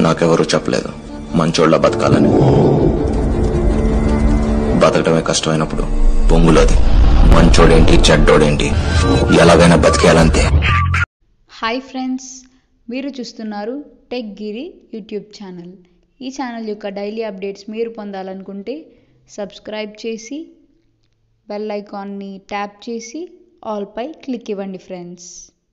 నాకెవరూ చెప్పలేదు మంచోళ్ళ బతకాలని బతకడమే కష్టమైనప్పుడు పొంగులోది మంచోడేంటి చెడ్డోడేంటి ఎలాగైనా బతికేయాలంతే హాయ్ ఫ్రెండ్స్ మీరు చూస్తున్నారు టెక్ గిరి యూట్యూబ్ ఛానల్ ఈ ఛానల్ యొక్క డైలీ అప్డేట్స్ మీరు పొందాలనుకుంటే సబ్స్క్రైబ్ చేసి బెల్ ఐకాన్ని ట్యాప్ చేసి ఆల్పై క్లిక్ ఇవ్వండి friends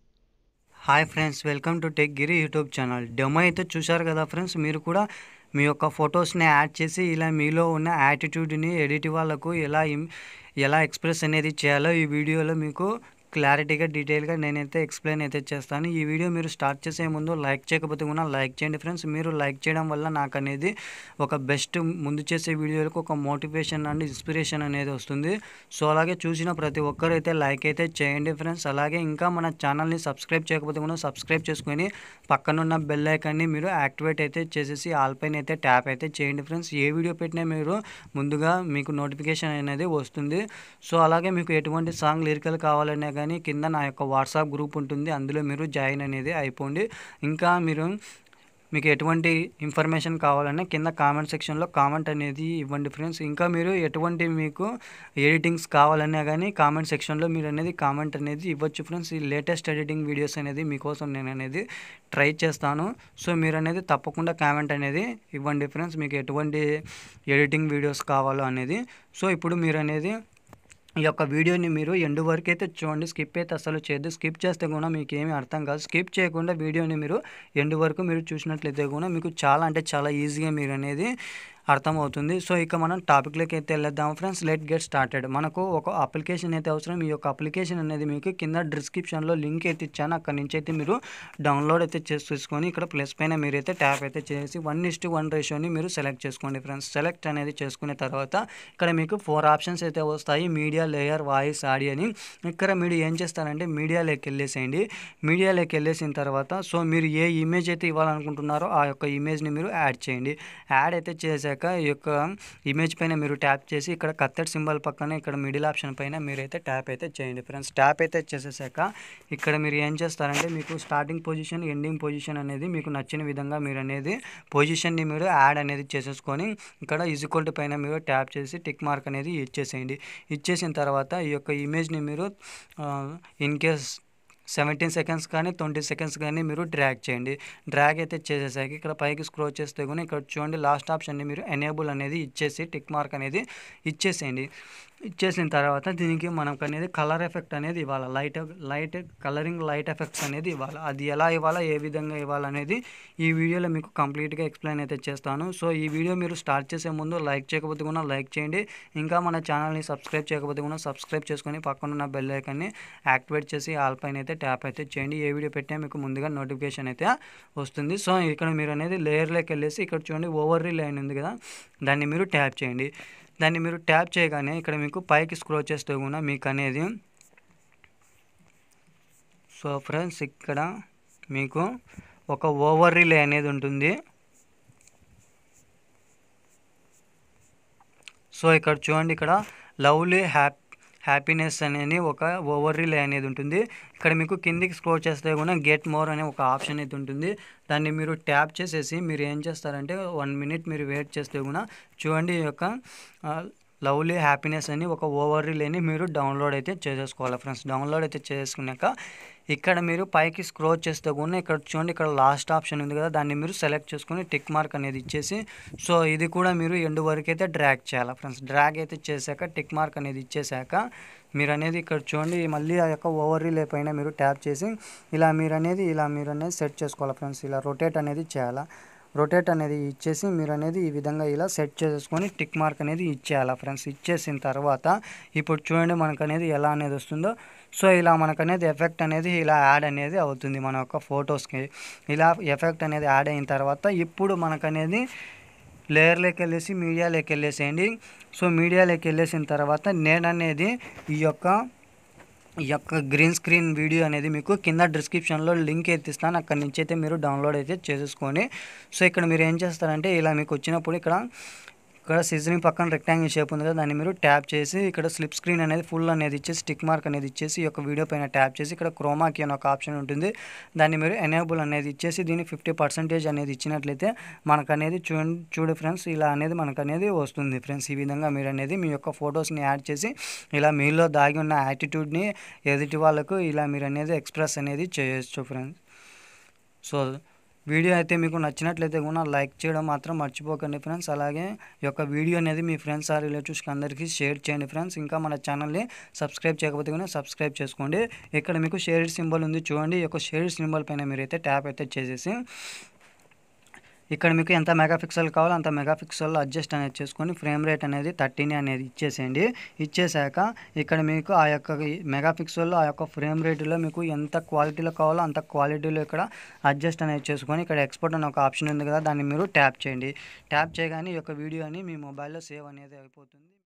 hi friends welcome to Tech Giri YouTube channel demo అయితే చూశారు కదా ఫ్రెండ్స్ మీరు కూడా మీ యొక్క ఫొటోస్ని యాడ్ చేసి ఇలా మీలో ఉన్న యాటిట్యూడ్ని ఎడిట్ వాళ్ళకు ఎలా ఇం- ఎలా ఎక్స్ప్రెస్ అనేది చేయాలో ఈ వీడియోలో మీకు క్లారిటీగా డీటెయిల్గా నేనైతే ఎక్స్ప్లెయిన్ అయితే చేస్తాను ఈ వీడియో మీరు స్టార్ట్ చేసే ముందు లైక్ చేయకపోతే కూడా లైక్ చేయండి ఫ్రెండ్స్ మీరు లైక్ చేయడం వల్ల నాకు అనేది ఒక బెస్ట్ ముందు చేసే వీడియోలకు ఒక మోటివేషన్ అండ్ ఇన్స్పిరేషన్ అనేది వస్తుంది సో అలాగే చూసిన ప్రతి ఒక్కరు అయితే లైక్ అయితే చేయండి ఫ్రెండ్స్ అలాగే ఇంకా మన ఛానల్ని సబ్స్క్రైబ్ చేయకపోతే కూడా సబ్స్క్రైబ్ చేసుకొని పక్కనున్న బెల్ ఐకాన్ని మీరు యాక్టివేట్ అయితే చేసేసి ఆల్ పైన అయితే ట్యాప్ అయితే చేయండి ఫ్రెండ్స్ ఏ వీడియో పెట్టినా మీరు ముందుగా మీకు నోటిఫికేషన్ అనేది వస్తుంది సో అలాగే మీకు ఎటువంటి సాంగ్ లిరికల్ కావాలన్నా కానీ కింద నా యొక్క వాట్సాప్ గ్రూప్ ఉంటుంది అందులో మీరు జాయిన్ అనేది అయిపోండి ఇంకా మీరు మీకు ఎటువంటి ఇన్ఫర్మేషన్ కావాలన్నా కింద కామెంట్ సెక్షన్లో కామెంట్ అనేది ఇవ్వండి ఫ్రెండ్స్ ఇంకా మీరు ఎటువంటి మీకు ఎడిటింగ్స్ కావాలన్నా కానీ కామెంట్ సెక్షన్లో మీరు అనేది కామెంట్ అనేది ఇవ్వచ్చు ఫ్రెండ్స్ ఈ లేటెస్ట్ ఎడిటింగ్ వీడియోస్ అనేది మీకోసం నేను అనేది ట్రై చేస్తాను సో మీరు అనేది తప్పకుండా కామెంట్ అనేది ఇవ్వండి ఫ్రెండ్స్ మీకు ఎటువంటి ఎడిటింగ్ వీడియోస్ కావాలో అనేది సో ఇప్పుడు మీరు అనేది ఈ యొక్క వీడియోని మీరు ఎండ్ వరకు అయితే చూడండి స్కిప్ అయితే అసలు చేయొద్దు స్కిప్ చేస్తే కూడా మీకు ఏమీ అర్థం కాదు స్కిప్ చేయకుండా వీడియోని మీరు ఎండ్ వరకు మీరు చూసినట్లయితే కూడా మీకు చాలా అంటే చాలా ఈజీగా మీరు అనేది అర్థమవుతుంది సో ఇక మనం టాపిక్లోకి అయితే వెళ్ళేద్దాం ఫ్రెండ్స్ లెట్ గెట్ స్టార్టెడ్ మనకు ఒక అప్లికేషన్ అయితే అవసరం ఈ యొక్క అప్లికేషన్ అనేది మీకు కింద డిస్క్రిప్షన్లో లింక్ అయితే ఇచ్చాను అక్కడ నుంచి అయితే మీరు డౌన్లోడ్ అయితే చేసి చూసుకొని ఇక్కడ ప్లస్ పైన మీరు అయితే ట్యాప్ అయితే చేసి వన్ ఇస్ టు వన్ రేషియోని మీరు సెలెక్ట్ చేసుకోండి ఫ్రెండ్స్ సెలెక్ట్ అనేది చేసుకున్న తర్వాత ఇక్కడ మీకు ఫోర్ ఆప్షన్స్ అయితే వస్తాయి మీడియా లేయర్ వాయిస్ ఆడియో అని ఇక్కడ మీరు ఏం చేస్తారంటే మీడియాలోకి వెళ్ళేసేయండి మీడియాలోకి వెళ్ళేసిన తర్వాత సో మీరు ఏ ఇమేజ్ అయితే ఇవ్వాలనుకుంటున్నారో ఆ యొక్క ఇమేజ్ని మీరు యాడ్ చేయండి యాడ్ అయితే చేశాక ఈ యొక్క ఇమేజ్ పైన మీరు ట్యాప్ చేసి ఇక్కడ కత్తెట్ సింబల్ పక్కన ఇక్కడ మిడిల్ ఆప్షన్ పైన మీరైతే ట్యాప్ అయితే చేయండి ఫ్రెండ్స్ ట్యాప్ అయితే చేసేసాక ఇక్కడ మీరు ఏం చేస్తారంటే మీకు స్టార్టింగ్ పొజిషన్ ఎండింగ్ పొజిషన్ అనేది మీకు నచ్చిన విధంగా మీరు అనేది పొజిషన్ని మీరు యాడ్ అనేది చేసేసుకొని ఇక్కడ ఈజ్వల్ టు పైన మీరు ట్యాప్ చేసి టిక్ మార్క్ అనేది ఇచ్చేసేయండి ఇచ్చేసిన తర్వాత ఈ యొక్క ఇమేజ్ని మీరు ఇన్ కేస్ సెవెంటీన్ సెకండ్స్ కానీ ట్వంటీ సెకండ్స్ కానీ మీరు డ్రాగ్ చేయండి డ్రాగ్ అయితే చేసేసాక ఇక్కడ పైకి స్క్రోల్ చేస్తే కూడా ఇక్కడ చూడండి లాస్ట్ ఆప్షన్ని మీరు ఎనేబుల్ అనేది ఇచ్చేసి టిక్ మార్క్ అనేది ఇచ్చేసేయండి ఇచ్చేసిన తర్వాత దీనికి మనకు అనేది కలర్ ఎఫెక్ట్ అనేది ఇవ్వాలి light light colouring light effects అనేది ఇవ్వాలి అది ఎలా ఇవ్వాలా ఏ విధంగా ఇవ్వాలనేది ఈ వీడియోలో మీకు కంప్లీట్గా ఎక్స్ప్లెయిన్ అయితే చేస్తాను సో ఈ వీడియో మీరు స్టార్ట్ చేసే ముందు లైక్ చేయకపోతే కూడా లైక్ చేయండి ఇంకా మన ఛానల్ని సబ్స్క్రైబ్ చేయకపోతే కూడా సబ్స్క్రైబ్ చేసుకొని పక్కనున్న బెల్ ఐకాన్ని యాక్టివేట్ చేసి ఆల్ పైన అయితే ట్యాప్ అయితే చేయండి ఏ వీడియో పెట్టినా మీకు ముందుగా నోటిఫికేషన్ అయితే వస్తుంది సో ఇక్కడ మీరు అనేది లేయర్లోకి వెళ్ళేసి ఇక్కడ చూడండి ఓవర్ లైన్ ఉంది కదా దాన్ని మీరు ట్యాప్ చేయండి దాన్ని మీరు ట్యాప్ చేయగానే ఇక్కడ మీకు పైకి స్క్రోల్ చేస్తే కూడా మీకు అనేది సో ఫ్రెండ్స్ ఇక్కడ మీకు ఒక ఓవర్ రిలే అనేది ఉంటుంది సో ఇక్కడ చూడండి ఇక్కడ లవ్లీ హ్యాప్ హ్యాపీనెస్ అనేది ఒక ఓవర్ రిలే అనేది ఉంటుంది ఇక్కడ మీకు కిందికి స్క్రోల్ చేస్తే కూడా గెట్ మోర్ అనే ఒక ఆప్షన్ అయితే ఉంటుంది దాన్ని మీరు ట్యాప్ చేసేసి మీరు ఏం చేస్తారంటే వన్ మినిట్ మీరు వెయిట్ చేస్తే కూడా చూడండి ఈ యొక్క లవ్లీ హ్యాపీనెస్ అని ఒక ఓవర్ రిలేని మీరు డౌన్లోడ్ అయితే చేసేసుకోవాలి ఫ్రెండ్స్ డౌన్లోడ్ అయితే చేసుకున్నాక ఇక్కడ మీరు పైకి స్క్రోల్ చేస్తే కూడా ఇక్కడ చూడండి ఇక్కడ లాస్ట్ ఆప్షన్ ఉంది కదా దాన్ని మీరు సెలెక్ట్ చేసుకొని టిక్ మార్క్ అనేది ఇచ్చేసి సో ఇది కూడా మీరు ఎండ్ వరకు అయితే డ్రాగ్ చేయాలి ఫ్రెండ్స్ డ్రాగ్ అయితే చేశాక టిక్ మార్క్ అనేది ఇచ్చేసాక మీరు అనేది ఇక్కడ చూడండి మళ్ళీ ఆ యొక్క ఓవర్ రిలే పైన మీరు ట్యాప్ చేసి ఇలా మీరు అనేది ఇలా మీరు అనేది సెట్ చేసుకోవాలి ఫ్రెండ్స్ ఇలా రొటేట్ అనేది చేయాలా రొటేట్ అనేది ఇచ్చేసి మీరు అనేది ఈ విధంగా ఇలా సెట్ చేసుకొని టిక్ మార్క్ అనేది ఇచ్చేయాలి ఫ్రెండ్స్ ఇచ్చేసిన తర్వాత ఇప్పుడు చూడండి మనకు అనేది ఎలా అనేది వస్తుందో సో ఇలా మనకు అనేది ఎఫెక్ట్ అనేది ఇలా యాడ్ అనేది అవుతుంది మన యొక్క ఫొటోస్కి ఇలా ఎఫెక్ట్ అనేది యాడ్ అయిన తర్వాత ఇప్పుడు మనకు అనేది లేయర్లోకి వెళ్ళేసి మీడియాలోకి వెళ్ళేసేయండి సో మీడియాలోకి వెళ్ళేసిన తర్వాత నేను అనేది ఈ యొక్క ఈ యొక్క గ్రీన్ స్క్రీన్ వీడియో అనేది మీకు కింద డిస్క్రిప్షన్లో లింక్ అయితే ఇస్తాను అక్కడి నుంచి అయితే మీరు డౌన్లోడ్ అయితే చేసేసుకొని సో ఇక్కడ మీరు ఏం చేస్తారంటే ఇలా మీకు వచ్చినప్పుడు ఇక్కడ ఇక్కడ సీజనింగ్ పక్కన రెక్టాంగిల్ షేప్ ఉంది కదా దాన్ని మీరు ట్యాప్ చేసి ఇక్కడ స్లిప్ స్క్రీన్ అనేది ఫుల్ అనేది ఇచ్చేసి టిక్ మార్క్ అనేది ఇచ్చేసి ఈ యొక్క వీడియో పైన ట్యాప్ చేసి ఇక్కడ క్రోమాకి అని ఒక ఆప్షన్ ఉంటుంది దాన్ని మీరు ఎనేబుల్ అనేది ఇచ్చేసి దీన్ని ఫిఫ్టీ పర్సెంటేజ్ అనేది ఇచ్చినట్లయితే మనకు అనేది చూడండి చూడు ఫ్రెండ్స్ ఇలా అనేది మనకు అనేది వస్తుంది ఫ్రెండ్స్ ఈ విధంగా మీరు అనేది మీ యొక్క ఫొటోస్ని యాడ్ చేసి ఇలా మీలో దాగి ఉన్న యాటిట్యూడ్ని ఎదుటి వాళ్ళకు ఇలా మీరు అనేది ఎక్స్ప్రెస్ అనేది చేయొచ్చు ఫ్రెండ్స్ సో వీడియో అయితే మీకు నచ్చినట్లయితే కూడా లైక్ చేయడం మాత్రం మర్చిపోకండి ఫ్రెండ్స్ అలాగే ఈ యొక్క వీడియో అనేది మీ ఫ్రెండ్స్ ఆ రిలేటివ్స్కి అందరికీ షేర్ చేయండి ఫ్రెండ్స్ ఇంకా మన ఛానల్ని సబ్స్క్రైబ్ చేయకపోతే కూడా సబ్స్క్రైబ్ చేసుకోండి ఇక్కడ మీకు షేర్ సింబల్ ఉంది చూడండి ఈ యొక్క షేర్ సింబల్ పైన మీరైతే ట్యాప్ అయితే చేసేసి ఇక్కడ మీకు ఎంత మెగాపిక్సెల్ కావాలో అంత మెగాపిక్సెల్ అడ్జస్ట్ అనేది చేసుకొని ఫ్రేమ్ రేట్ అనేది థర్టీని అనేది ఇచ్చేసేయండి ఇచ్చేసాక ఇక్కడ మీకు ఆ యొక్క మెగాపిక్సెల్ ఆ యొక్క ఫ్రేమ్ రేట్లో మీకు ఎంత క్వాలిటీలో కావాలో అంత క్వాలిటీలో ఇక్కడ అడ్జస్ట్ అనేది చేసుకొని ఇక్కడ ఎక్స్పోర్ట్ అనే ఒక ఆప్షన్ ఉంది కదా దాన్ని మీరు ట్యాప్ చేయండి ట్యాప్ చేయగానే ఈ యొక్క వీడియోని మీ మొబైల్లో సేవ్ అనేది అయిపోతుంది